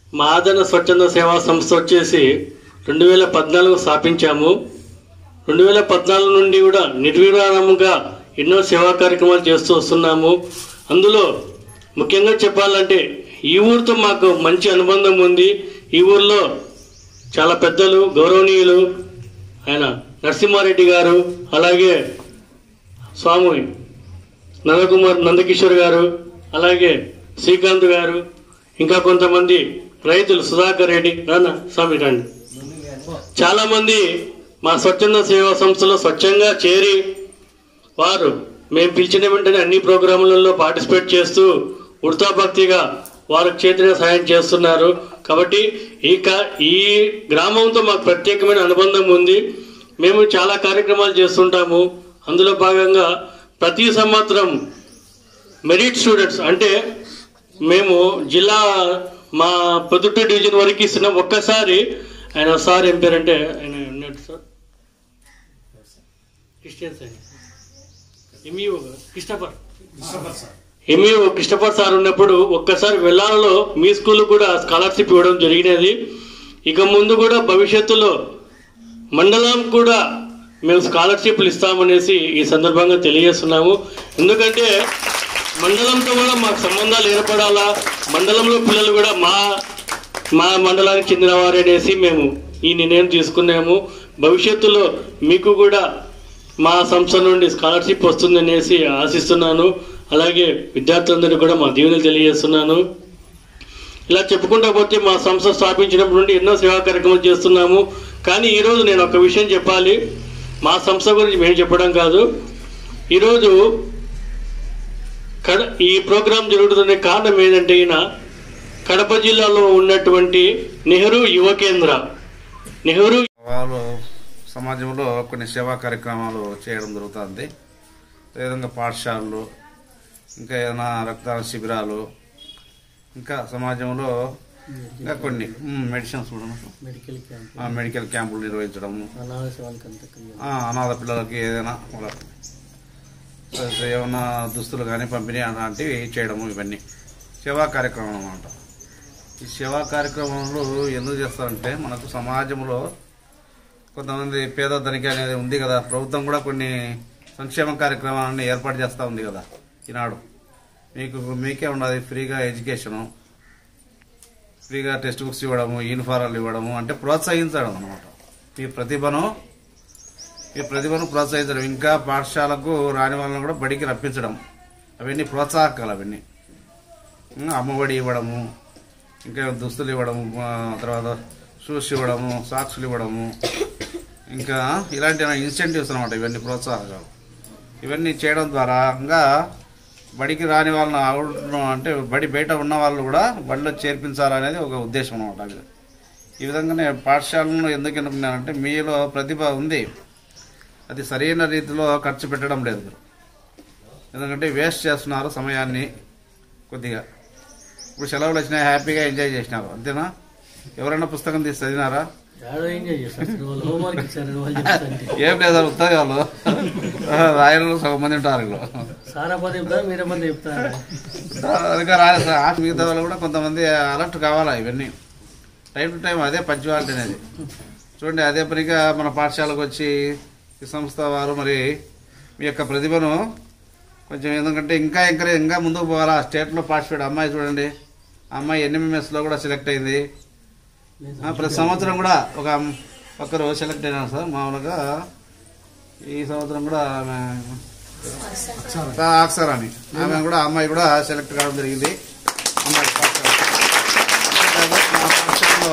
మా ఆదరణ స్వచ్ఛంద సేవా సంస్థ వచ్చేసి రెండు వేల పద్నాలుగు స్థాపించాము రెండు వేల పద్నాలుగు నుండి కూడా నిర్విరామంగా ఎన్నో సేవా కార్యక్రమాలు చేస్తూ వస్తున్నాము అందులో ముఖ్యంగా చెప్పాలంటే ఈ ఊరితో మాకు మంచి అనుబంధం ఉంది ఈ ఊర్లో చాలా పెద్దలు గౌరవనీయులు ఆయన నరసింహారెడ్డి గారు అలాగే స్వామి నందకుమార్ నందకిషోర్ గారు అలాగే శ్రీకాంత్ గారు ఇంకా కొంతమంది రైతులు సుధాకర్ రెడ్డి రానా స్వామి రండి చాలా మంది మా స్వచ్ఛంద సేవా సంస్థలో స్వచ్ఛంగా చేరి వారు మేము పిలిచిన వెంటనే అన్ని ప్రోగ్రాములలో పార్టిసిపేట్ చేస్తూ ఉడతాభక్తిగా వారు చేతిగా సాయం చేస్తున్నారు కాబట్టి ఈ కా ఈ గ్రామంతో మాకు ప్రత్యేకమైన అనుబంధం ఉంది మేము చాలా కార్యక్రమాలు చేస్తుంటాము అందులో భాగంగా ప్రతి సంవత్సరం మెరిట్ స్టూడెంట్స్ అంటే మేము జిల్లా మా పొద్దుట డివిజన్ వరకు ఇస్తున్నాం ఒక్కసారి ఆయన సార్ ఏం పేరంటే ఆయన ఉన్నాడు సార్ క్రిస్టియన్స్ ఆయన ఎంఈఓ కృష్ణపర్ ఎంఈఓ కృష్ణపర్ సార్ ఉన్నప్పుడు ఒక్కసారి వెళ్ళాలలో మీ స్కూల్ కూడా స్కాలర్షిప్ ఇవ్వడం జరిగినది ఇక ముందు కూడా భవిష్యత్తులో మండలం కూడా మేము స్కాలర్షిప్లు ఇస్తామనేసి ఈ సందర్భంగా తెలియజేస్తున్నాము ఎందుకంటే మండలంతో కూడా మాకు సంబంధాలు ఏర్పడాలా మండలంలో పిల్లలు కూడా మా మా మండలానికి చెందిన వారే అనేసి మేము ఈ నిర్ణయం తీసుకున్నాము భవిష్యత్తులో మీకు కూడా మా సంస్థ నుండి స్కాలర్షిప్ వస్తుందనేసి ఆశిస్తున్నాను అలాగే విద్యార్థులందరికీ కూడా మా దీవెనలు తెలియజేస్తున్నాను ఇలా చెప్పుకుంటా పోతే మా సంస్థ స్థాపించినప్పటి నుండి ఎన్నో సేవా కార్యక్రమాలు చేస్తున్నాము కానీ ఈరోజు నేను ఒక విషయం చెప్పాలి మా సంస్థ గురించి మేము చెప్పడం కాదు ఈరోజు కడ ఈ ప్రోగ్రాం జరుగుతున్న కారణం ఏంటంటే ఈయన కడప జిల్లాలో ఉన్నటువంటి నెహ్రూ యువ కేంద్ర నెహ్రూ వాళ్ళు సమాజంలో కొన్ని సేవా కార్యక్రమాలు చేయడం జరుగుతుంది అదేవిధంగా పాఠశాలలు ఇంకా ఏదైనా రక్తదాన శిబిరాలు ఇంకా సమాజంలో ఇంకా కొన్ని మ్, మెడిసిన్స్ కూడా మెడికల్ క్యాంప్ ఆ, మెడికల్ క్యాంపులు నిర్వహించడము అనాథ సేవలకంతా ఆ, అనాథ పిల్లలకి ఏదైనా వాళ్ళ- ఏమైనా దుస్తులు కానీ పంపిణీ అలాంటివి చేయడము ఇవన్నీ సేవా కార్యక్రమం అన్నమాట ఈ సేవా కార్యక్రమాలు ఎందుకు చేస్తారంటే మనకు సమాజంలో కొంతమంది పేద ధనిక అనేది ఉంది కదా ప్రభుత్వం కూడా కొన్ని సంక్షేమ కార్యక్రమాలను ఏర్పాటు చేస్తూ ఉంది కదా ఈనాడు మీకు మీకే ఉన్నది ఫ్రీగా ఎడ్యుకేషను ఫ్రీగా టెక్స్ట్ బుక్స్ ఇవ్వడము యూనిఫారాలు ఇవ్వడము అంటే ప్రోత్సహించడం అనమాట మీ ప్రతిభను ఈ ప్రతిభను ప్రోత్సహించడం ఇంకా పాఠశాలకు రాని వాళ్ళని కూడా బడికి రప్పించడం అవన్నీ ప్రోత్సాహకాలు అవన్నీ ఉమ్, అమ్మఒడి ఇవ్వడము ఇంకా దుస్తులు ఇవ్వడము ఆ, తర్వాత షూస్ ఇవ్వడము సాక్స్లు ఇవ్వడము ఇంకా ఇలాంటి ఇన్సెంటివ్స్ అనమాట ఇవన్నీ ప్రోత్సాహకాలు ఇవన్నీ చేయడం ద్వారా ఇంకా బడికి రాని వాళ్ళని అవును అంటే బడి బయట ఉన్న వాళ్ళు కూడా బడిలో చేర్పించాలనేది ఒక ఉద్దేశం అనమాట అది ఈ విధంగానే పాఠశాలను ఎందుకు ఎన్నుకున్నానంటే మీలో ప్రతిభ ఉంది అది సరైన రీతిలో ఖర్చు పెట్టడం లేదు మీరు ఎందుకంటే వేస్ట్ చేస్తున్నారు సమయాన్ని కొద్దిగా ఇప్పుడు సెలవులు వచ్చినాయి హ్యాపీగా ఎంజాయ్ చేసినారు అంతేనా ఎవరైనా పుస్తకం తీసి చదివినారా ఏడో ఎంజాయ్ చేస్తారు వాళ్ళు హోంవర్క్ ఇచ్చారు వాళ్ళు చెప్తాంటే ఏం లేదు వస్తుంది వాళ్ళు రాయలు సగం మంది ఉంటారు వీళ్ళు సారా పది చెప్తారు మీరే మంది చెప్తారు అందుకే రాలేదు సార్ ఆ మిగతా వాళ్ళు కూడా కొంతమంది అలర్ట్ కావాలా ఇవన్నీ టైం టు టైం అదే పంచువాలిటీ అనేది చూడండి అదే పనిగా మన పాఠశాలకు వచ్చి ఈ సంస్థ వారు మరి మీ యొక్క ప్రతిభను కొంచెం ఎందుకంటే ఇంకా ఎంకరేజ్ ఇంకా ముందుకు పోవాలా స్టేట్లో పార్టిసిపేట్ అమ్మాయి చూడండి ఆ అమ్మాయి ఎన్ఎంఎంఎస్లో కూడా సెలెక్ట్ అయింది ఆ, ప్రతి సంవత్సరం కూడా ఒక అమ్- ఒకరు సెలెక్ట్ అయినారు సార్ మామూలుగా ఈ సంవత్సరం కూడా ఆమె అక్షర్ అని ఆమె కూడా ఆ అమ్మాయి కూడా సెలెక్ట్ కావడం జరిగింది అమ్మాయి పాఠశాల. అంతేకాదు మా పాఠశాలలో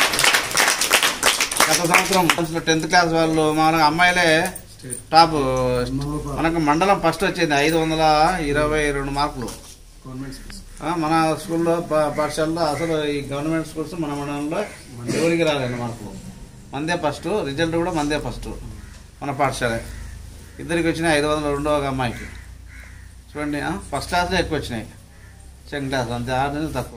గత సంవత్సరం టెన్త్ క్లాస్ వాళ్ళు మామూలుగా అమ్మాయిలే టాప్ మనకు మండలం ఫస్ట్ వచ్చింది ఐదు వందల ఇరవై రెండు మార్కులు ఆ, మన స్కూల్లో పా- పాఠశాలలో అసలు ఈ గవర్నమెంట్ స్కూల్స్ మన మండలంలో ఎవరికి రాలేదు మార్కులు మందే ఫస్ట్ రిజల్ట్ కూడా మందే ఫస్ట్ మన పాఠశాల ఇద్దరికి వచ్చినాయి ఐదు వందల రెండో ఒక అమ్మాయికి చూడండి ఫస్ట్ క్లాస్లో ఎక్కువ వచ్చినాయి సెకండ్ క్లాస్ అంతే ఆరు నుంచి తక్కువ